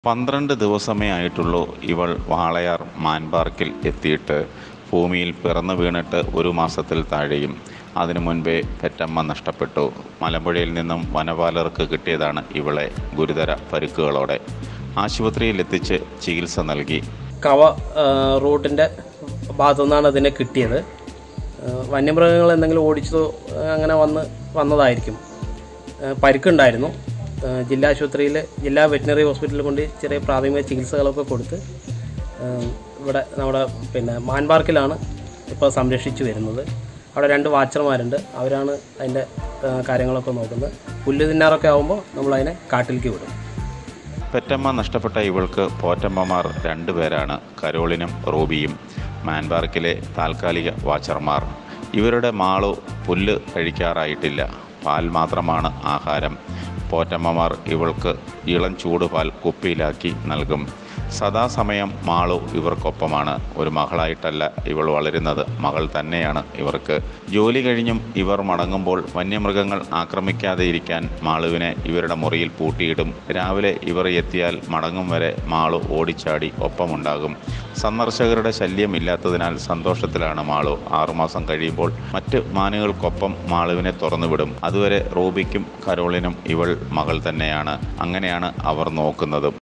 പന്ത്രണ്ട് ദിവസമേ ആയിട്ടുള്ളൂ ഇവൾ വാളയാർ മാൻപാർക്കിൽ എത്തിയിട്ട് ഭൂമിയിൽ പിറന്നു വീണിട്ട് ഒരു മാസത്തിൽ താഴെയും അതിനു മുൻപേ പെറ്റമ്മ നഷ്ടപ്പെട്ടു മലമ്പുഴയിൽ നിന്നും വനപാലർക്ക് കിട്ടിയതാണ് ഇവളെ ഗുരുതര പരുക്കുകളോടെ ആശുപത്രിയിൽ എത്തിച്ച് ചികിത്സ നൽകി കവ റൂട്ടിൻ്റെ ഭാഗത്തു നിന്നാണ് അതിനെ കിട്ടിയത് ആ, വന്യമൃഗങ്ങൾ എന്തെങ്കിലും ഓടിച്ചതോ ആ, അങ്ങനെ വന്ന് വന്നതായിരിക്കും ആ, പരിക്കുണ്ടായിരുന്നു ആ, ജില്ലാ ആശുപത്രിയിൽ ജില്ലാ വെറ്റിനറി ഹോസ്പിറ്റലിൽ കൊണ്ട് ചെറിയ പ്രാഥമിക ചികിത്സകളൊക്കെ കൊടുത്ത് ആ, ഇവിടെ നമ്മുടെ പിന്നെ മാൻപാർക്കിലാണ് ഇപ്പോൾ സംരക്ഷിച്ചു വരുന്നത് അവിടെ രണ്ട് വാച്ചർമാരുണ്ട് അവരാണ് അതിൻ്റെ ആ, കാര്യങ്ങളൊക്കെ നോക്കുന്നത് പുല്ല് തിന്നാറൊക്കെ ആകുമ്പോൾ നമ്മളതിനെ കാട്ടിലേക്ക് വിടും പെറ്റമ്മ നഷ്ടപ്പെട്ട ഇവൾക്ക് പോറ്റമ്മമാർ രണ്ടുപേരാണ് കരോളിനും റൂബിയും മാൻപാർക്കിലെ താൽക്കാലിക വാച്ചർമാർ ഇവരുടെ മാളു പുല്ല് കഴിക്കാറായിട്ടില്ല പാൽ മാത്രമാണ് ആഹാരം പോറ്റമ്മമാർ ഇവൾക്ക് ഇളം ചൂടുപാൽ കുപ്പിയിലാക്കി നൽകും സദാസമയം മാളു ഇവർക്കൊപ്പമാണ് ഒരു മകളായിട്ടല്ല ഇവൾ വളരുന്നത് മകൾ തന്നെയാണ് ഇവർക്ക് ജോലി കഴിഞ്ഞും ഇവർ മടങ്ങുമ്പോൾ വന്യമൃഗങ്ങൾ ആക്രമിക്കാതെ ഇരിക്കാൻ മാളുവിനെ ഇവരുടെ മുറിയിൽ പൂട്ടിയിടും രാവിലെ ഇവർ എത്തിയാൽ മടങ്ങും വരെ മാളു ഓടിച്ചാടി ഒപ്പമുണ്ടാകും സന്ദർശകരുടെ ശല്യമില്ലാത്തതിനാൽ സന്തോഷത്തിലാണ് മാളു ആറുമാസം കഴിയുമ്പോൾ മറ്റ് മാനുകൾക്കൊപ്പം മാളുവിനെ തുറന്നുവിടും അതുവരെ റൂബിക്കും കരോളിനും ഇവൾ മകൾ തന്നെയാണ് അങ്ങനെയാണ് അവർ നോക്കുന്നതും